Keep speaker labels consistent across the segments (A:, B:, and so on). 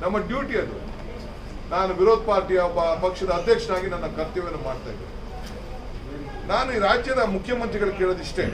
A: ನಮ್ಮ ಡ್ಯೂಟಿ ಅದು ನಾನು ವಿರೋಧ ಪಾರ್ಟಿಯ ಒಬ್ಬ ಪಕ್ಷದ ಅಧ್ಯಕ್ಷನಾಗಿ ನನ್ನ ಕರ್ತವ್ಯವನ್ನು ಮಾಡ್ತಾ ಇದ್ದೆ ನಾನು ಈ ರಾಜ್ಯದ ಮುಖ್ಯಮಂತ್ರಿಗಳು ಕೇಳೋದಿಷ್ಟೇ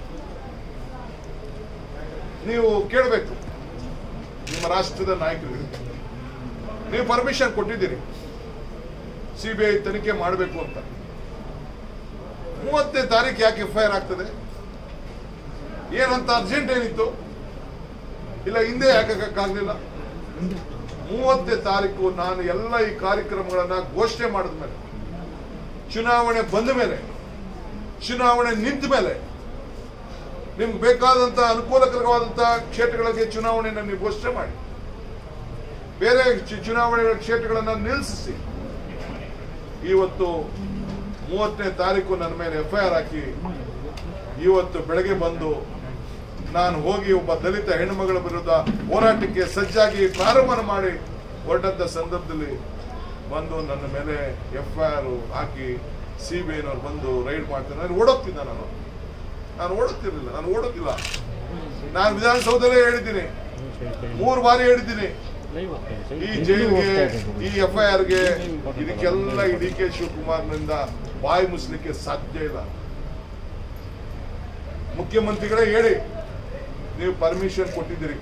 A: ನೀವು ಕೇಳಬೇಕು ನಿಮ್ಮ ರಾಷ್ಟ್ರದ ನಾಯಕರಿಗೆ ನೀವು ಪರ್ಮಿಷನ್ ಕೊಟ್ಟಿದ್ದೀರಿ ಸಿಬಿಐ ತನಿಖೆ ಮಾಡಬೇಕು ಅಂತ ಮೂವತ್ತನೇ ತಾರೀಕು ಯಾಕೆ ಎಫ್ ಐ ಆರ್ ಆಗ್ತದೆ ಏನಂತ ಅರ್ಜೆಂಟ್ ಏನಿತ್ತು ಇಲ್ಲ ಹಿಂದೆ ಯಾಕಾಗಲಿಲ್ಲ ಮೂವತ್ತನೇ ತಾರೀಕು ನಾನು ಎಲ್ಲ ಈ ಕಾರ್ಯಕ್ರಮಗಳನ್ನ ಘೋಷಣೆ ಮಾಡಿದ ಮೇಲೆ ಚುನಾವಣೆ ಬಂದ ಮೇಲೆ ಚುನಾವಣೆ ನಿಂತ ಮೇಲೆ ನಿಮ್ಗೆ ಬೇಕಾದಂತ ಅನುಕೂಲಕರವಾದಂತ ಕ್ಷೇತ್ರಗಳಿಗೆ ಚುನಾವಣೆಯನ್ನು ನೀವು ಘೋಷಣೆ ಮಾಡಿ ಬೇರೆ ಚು- ಚುನಾವಣೆಗಳ ಕ್ಷೇತ್ರಗಳನ್ನ ನಿಲ್ಲಿಸಿ ಇವತ್ತು ಮೂವತ್ತನೇ ತಾರೀಕು ನನ್ನ ಮೇಲೆ ಎಫ್ ಐ ಆರ್ ಹಾಕಿ ಇವತ್ತು ಬೆಳಗ್ಗೆ ಬಂದು ನಾನು ಹೋಗಿ ಒಬ್ಬ ದಲಿತ ಹೆಣ್ಣುಮಗಳ ವಿರುದ್ಧ ಹೋರಾಟಕ್ಕೆ ಸಜ್ಜಾಗಿ ಪ್ರಾರಂಭ ಮಾಡಿ ಹೊರಟಂತ ಸಂದರ್ಭದಲ್ಲಿ ಬಂದು ನನ್ನ ಮೇಲೆ ಎಫ್ ಐ ಆರ್ ಹಾಕಿ ಸಿ ಬಿ ಐನವ್ರು ಬಂದು ರೈಡ್ ಮಾಡ್ತಾರೆ ನಾನು ಓಡೋಗ್ತಿದ್ದ ನಾನು ನಾನು ಓಡುತ್ತಿರಲಿಲ್ಲ ನಾನು ಓಡೋದಿಲ್ಲ ನಾನು ವಿಧಾನಸೌಧದಲ್ಲೇ ಹೇಳಿದ್ದೀನಿ ಮೂರು ಬಾರಿ ಹೇಳಿದ್ದೀನಿ ಈ ಜೈಲಿಗೆ ಈ ಎಫ್ ಐ ಆರ್ಗೆ ಇದಕ್ಕೆಲ್ಲ ಈ ಡಿ ಕೆ ಶಿವಕುಮಾರ್ನಿಂದ ಬಾಯಿ ಮುಸ್ಲಿಕ್ಕೆ ಸಾಧ್ಯ ಇಲ್ಲ ಮುಖ್ಯಮಂತ್ರಿಗಳೇ ಹೇಳಿ ನೀವು ಪರ್ಮಿಷನ್ ಕೊಟ್ಟಿದ್ದೀರಿ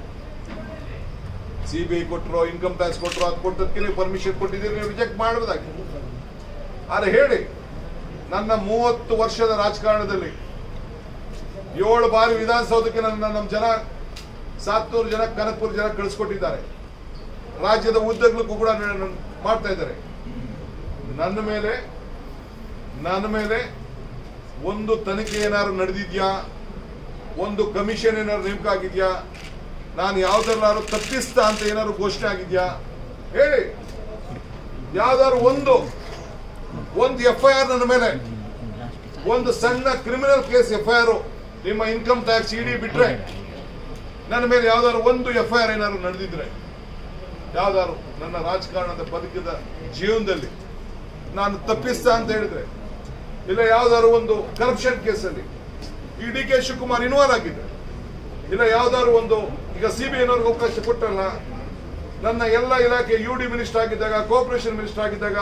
A: ಸಿಬಿಐ ಕೊಟ್ಟರು ಇನ್ಕಮ್ ಟ್ಯಾಕ್ಸ್ ಕೊಟ್ಟರು ಅದು ಕೊಟ್ಟದಕ್ಕೆ ನೀವು ಪರ್ಮಿಷನ್ ಕೊಟ್ಟಿದ್ದೀರಿ ನೀವು ರಿಜೆಕ್ಟ್ ಮಾಡಬಹುದಾಗಿ ಆದ್ರೆ ಹೇಳಿ ನನ್ನ ಮೂವತ್ತು ವರ್ಷದ ರಾಜಕಾರಣದಲ್ಲಿ ಏಳು ಬಾರಿ ವಿಧಾನಸೌಧಕ್ಕೆ ನನ್ನ ನಮ್ಮ ಜನ ಸಾತ್ತೂರು ಜನ ಕನಕಪುರ ಜನ ಕಳಿಸ್ಕೊಟ್ಟಿದ್ದಾರೆ ರಾಜ್ಯದ ಉದ್ದಗಲಕ್ಕೂ ಕೂಡ ನ- ನ- ಮಾಡ್ತಾ ಇದ್ದಾರೆ ನನ್ನ ಮೇಲೆ ನನ್ನ ಮೇಲೆ ಒಂದು ತನಿಖೆ ಏನಾದ್ರು ನಡೆದಿದ್ಯಾ ಒಂದು ಕಮಿಷನ್ ಏನಾದ್ರು ನೇಮಕ ಆಗಿದ್ಯಾ ನಾನು ಯಾವ್ದಾರು ತಪ್ಪಿಸ್ತಾ ಅಂತ ಏನಾದ್ರು ಘೋಷಣೆ ಆಗಿದ್ಯಾ ಹೇಳಿ ಯಾವ್ದಾದ್ರು ಒಂದು ಒಂದು ಎಫ್ ಐ ಆರ್ ನನ್ನ ಮೇಲೆ ಒಂದು ಸಣ್ಣ criminal case F I R ನಿಮ್ಮ ಇನ್ಕಮ್ ಟ್ಯಾಕ್ಸ್ ಇಡಿ ಬಿಟ್ರೆ ನನ್ನ ಮೇಲೆ ಯಾವ್ದಾದ್ರು ಒಂದು ಎಫ್ ಐ ಆರ್ ಏನಾದ್ರು ನಡೆದಿದ್ರೆ ಯಾವ್ದಾದ್ರು ನನ್ನ ರಾಜಕಾರಣದ ಬದುಕಿದ ಜೀವನದಲ್ಲಿ ನಾನು ತಪ್ಪಿಸ್ತಾ ಅಂತ ಹೇಳಿದ್ರೆ ಇಲ್ಲ ಯಾವ್ದಾದ್ರು ಒಂದು ಕರಪ್ಷನ್ ಕೇಸಲ್ಲಿ ಈ ಡಿ ಕೆ ಶಿವಕುಮಾರ್ ಇನ್ವಾಲ್ವ್ ಆಗಿದ್ರೆ ಇಲ್ಲ ಯಾವ್ದಾದ್ರು ಒಂದು ಈಗ ಸಿ ಬಿ ಐನವ್ರಿಗೆ ಅವಕಾಶ ಕೊಟ್ಟಲ್ಲ ನನ್ನ ಎಲ್ಲ ಇಲಾಖೆ ಯು ಡಿ ಮಿನಿಸ್ಟರ್ ಆಗಿದ್ದಾಗ ಕೋಆಪರೇಷನ್ ಮಿನಿಸ್ಟರ್ ಆಗಿದ್ದಾಗ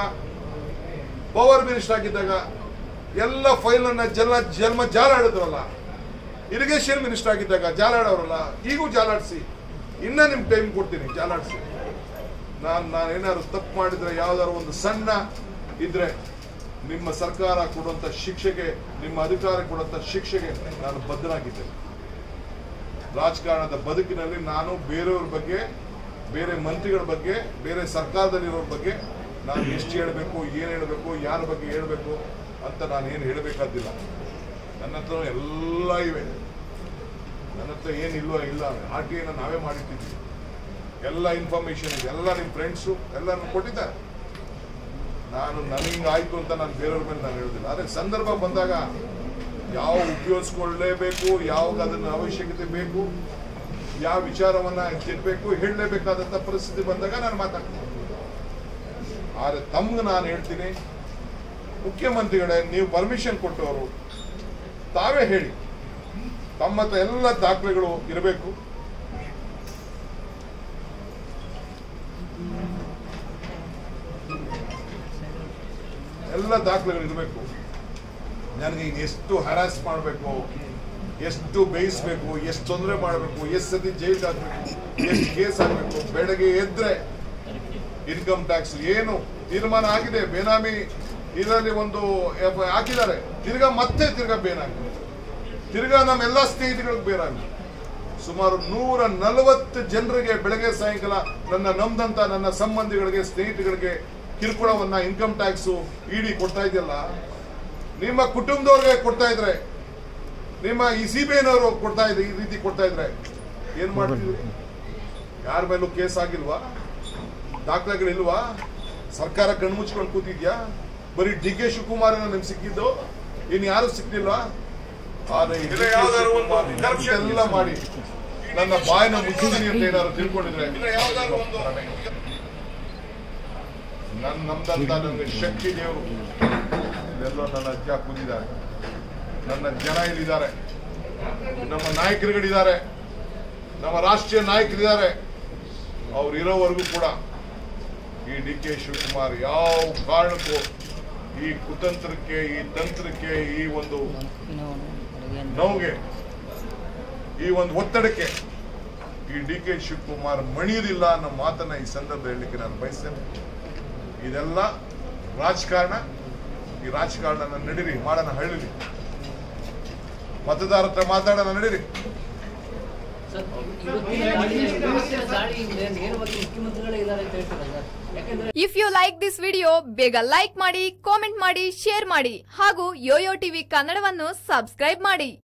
A: ಪವರ್ ಮಿನಿಸ್ಟರ್ ಆಗಿದ್ದಾಗ ಎಲ್ಲ ಫೈಲ್ ಅನ್ನ ಜಲ ಜನ್ಮ ಜಾಲಾಡಿದ್ರಲ್ಲ ಇರಿಗೇಷನ್ ಮಿನಿಸ್ಟರ್ ಆಗಿದ್ದಾಗ ಜಾಲಾಡೋರಲ್ಲ ಈಗೂ ಜಾಲಾಡಿಸಿ ಇನ್ನ ನಿಮ್ಗೆ ಟೈಮ್ ಕೊಡ್ತೀನಿ ಜಾಲಾಡಿಸಿ ನಾನು ನಾನು ಏನಾದ್ರು ತಪ್ಪು ಮಾಡಿದ್ರೆ ಯಾವ್ದಾದ್ರು ಒಂದು ಸಣ್ಣ ಇದ್ರೆ ನಿಮ್ಮ ಸರ್ಕಾರ ಕೊಡುವಂತ ಶಿಕ್ಷೆಗೆ ನಿಮ್ಮ ಅಧಿಕಾರ ಕೊಡುವಂತ ಶಿಕ್ಷೆಗೆ ನಾನು ಬದ್ಧನಾಗಿದ್ದೇನೆ ರಾಜಕಾರಣದ ಬದುಕಿನಲ್ಲಿ ನಾನು ಬೇರೆಯವ್ರ ಬಗ್ಗೆ ಬೇರೆ ಮಂತ್ರಿಗಳ ಬಗ್ಗೆ ಬೇರೆ ಸರ್ಕಾರದಲ್ಲಿರೋರ ಬಗ್ಗೆ ನಾನು ಎಷ್ಟು ಹೇಳಬೇಕು ಏನು ಹೇಳಬೇಕು ಯಾರ ಬಗ್ಗೆ ಹೇಳಬೇಕು ಅಂತ ನಾನು ಏನು ಹೇಳಬೇಕಾದಿಲ್ಲ ನನ್ನ ಹತ್ರ ಎಲ್ಲ ಇವೆ ನನ್ನ ಹತ್ರ ಏನಿಲ್ವೋ ಇಲ್ಲ ಆರ್ ಟಿ ಐನ ನಾವೇ ಮಾಡಿಟ್ಟಿದ್ವಿ ಎಲ್ಲ ಇನ್ಫಾರ್ಮೇಶನ್ ಇದೆ ಎಲ್ಲ ನಿಮ್ಮ ಫ್ರೆಂಡ್ಸು ಎಲ್ಲ ನನ್ಗೆ ಕೊಟ್ಟಿದ್ದಾರೆ ನಾನು ನನಗೆ ಆಯ್ತು ಅಂತ ನಾನು ಬೇರೆಯವ್ರ ಮೇಲೆ ನಾನು ಹೇಳೋದಿಲ್ಲ ಆದರೆ ಸಂದರ್ಭ ಬಂದಾಗ ಯಾವ ಉಪಯೋಗಿಸ್ಕೊಳ್ಳೇಬೇಕು ಯಾವಾಗ ಅದನ್ನ ಅವಶ್ಯಕತೆ ಬೇಕು ಯಾವ ವಿಚಾರವನ್ನ ತಿನ್ಬೇಕು ಹೇಳಲೇಬೇಕಾದಂತ ಪರಿಸ್ಥಿತಿ ಬಂದಾಗ ನಾನು ಮಾತಾಡ್ತೀನಿ ಆದರೆ ತಮ್ಗೆ ನಾನು ಹೇಳ್ತೀನಿ ಮುಖ್ಯಮಂತ್ರಿಗಳೇ ನೀವು ಪರ್ಮಿಷನ್ ಕೊಟ್ಟವರು ತಾವೇ ಹೇಳಿ ತಮ್ಮ ಹತ್ರ ಎಲ್ಲ ದಾಖಲೆಗಳು ಇರಬೇಕು ಎಲ್ಲ ದಾಖಲೆಗಳು ಇರಬೇಕು ನನಗೆ ಈಗ ಎಷ್ಟು ಹರಾಸ್ ಮಾಡಬೇಕು ಎಷ್ಟು ಬೇಯಿಸ್ಬೇಕು ಎಷ್ಟು ತೊಂದರೆ ಮಾಡಬೇಕು ಎಷ್ಟು ಸತಿ ಜೈಲ್ ಹಾಕ್ಬೇಕು ಎಷ್ಟು ಕೇಸ್ ಹಾಕ್ಬೇಕು ಬೆಳಗ್ಗೆ ಎದ್ರೆ ಇನ್ಕಮ್ ಟ್ಯಾಕ್ಸ್ ಏನು ತೀರ್ಮಾನ ಆಗಿದೆ ಬೇನಾಮಿ ಇದರಲ್ಲಿ ಒಂದು ಎಫ್- ಹಾಕಿದ್ದಾರೆ ತಿರ್ಗಾ ಮತ್ತೆ ತಿರ್ಗಾ ಬೇನಾಮಿ ತಿರ್ಗಾ ನಮ್ಮೆಲ್ಲ ಸ್ನೇಹಿತಗಳಿಗೆ ಬೇನಾಮಿ ಸುಮಾರು ನೂರ ನಲವತ್ತು ಜನರಿಗೆ ಬೆಳಗ್ಗೆ ಸಾಯಂಕಾಲ ನನ್ನ ನಮ್ದಂತ ನನ್ನ ಸಂಬಂಧಿಗಳಿಗೆ ಸ್ನೇಹಿತರಿಗೆ ಕಿರುಕುಳವನ್ನ ಇನ್ಕಮ್ ಟ್ಯಾಕ್ಸ್ ಇಡಿ ಕೊಡ್ತಾ ಇದೆಯಲ್ಲ ನಿಮ್ಮ ಕುಟುಂಬದವ್ರಿಗೆ ಕೊಡ್ತಾ ಇದ್ರೆ ನಿಮ್ಮ ಈ ಸಿ ಬಿ ಐನವರು ಕೊಡ್ತಾ ಇದ್ರೆ ಈ ರೀತಿ ಕೊಡ್ತಾ ಇದ್ರೆ ಏನ್ ಮಾಡ್ತಿದ್ರಿ ಯಾರ ಮೇಲೂ ಕೇಸ್ ಆಗಿಲ್ವಾ ದಾಖಲೆಗಳಿಲ್ವಾ ಸರ್ಕಾರ ಕಣ್ಮುಚ್ಕೊಂಡು ಕೂತಿದ್ಯಾ ಬರೀ ಡಿ ಕೆ ಶಿವಕುಮಾರ್ ನಿಮ್ಗೆ ಸಿಕ್ಕಿದ್ದು ಇನ್ ಯಾರು ಸಿಕ್ಕಿಲ್ವಾ ಆದ್ರೆ ಈ DK ಶಿವಕುಮಾರ್ ಎಲ್ಲ ಮಾಡಿ ನನ್ನ ಬಾಯಿನ ಮುಚ್ಚಿದೀನಿ ಅಂತ ಏನಾದ್ರು ತಿಳ್ಕೊಂಡಿದ್ರೆ ನನ್ನ ನಮ್ದಂತ ನನಗೆ ಶಕ್ತಿ ದೇವರು ಇದೆಲ್ಲೋ ನನ್ನ ಅಜ್ಜ ಕೂತಿದ್ದಾರೆ ನನ್ನ ಜನ ಇಲ್ಲಿದ್ದಾರೆ ನಮ್ಮ ನಾಯಕರುಗಳಿದ್ದಾರೆ ನಮ್ಮ ರಾಷ್ಟ್ರೀಯ ನಾಯಕರಿದ್ದಾರೆ ಅವ್ರು ಇರೋವರೆಗೂ ಕೂಡ ಈ ಡಿ ಕೆ ಶಿವಕುಮಾರ್ ಯಾವ ಕಾರಣಕ್ಕೂ ಈ ಕುತಂತ್ರಕ್ಕೆ ಈ ತಂತ್ರಕ್ಕೆ ಈ ಒಂದು ನೋವಿಗೆ ಈ ಒಂದು ಒತ್ತಡಕ್ಕೆ ಈ ಡಿ ಕೆ ಶಿವಕುಮಾರ್ ಮಣಿಯುವುದಿಲ್ಲ ಅನ್ನೋ ಮಾತನ್ನ ಈ ಸಂದರ್ಭ ಹೇಳಲಿಕ್ಕೆ ನಾನು ಬಯಸ್ತೇನೆ ಇದೆಲ್ಲ ರಾಜಕಾರಣ ಈ ರಾಜಕಾರಣ ನಡೀರಿ ಮಾಡೋಣ ಹಳ್ಳಿಲಿ ಮತದಾರ ಹತ್ರ ಮಾತಾಡೋಣ ನಡೀರಿ
B: ಸರ್, ಇವತ್ತಿನ ಇವತ್ತಿನ ದಾಳಿ ಹಿಂದೆ ನೇರವಾಗಿ ಮುಖ್ಯಮಂತ್ರಿಗಳೇ ಇದ್ದಾರೆ ಅಂತ ಹೇಳ್ತೀರಾ ಸರ್ ಯಾಕಂದ್ರೆ
C: if you like this video ಬೇಗ ಲೈಕ್ ಮಾಡಿ ಕಾಮೆಂಟ್ ಮಾಡಿ ಶೇರ್ ಮಾಡಿ ಹಾಗೂ ಯೋಯೋ ಟಿವಿ ಕನ್ನಡವನ್ನು ಸಬ್ಸ್ಕ್ರೈಬ್ ಮಾಡಿ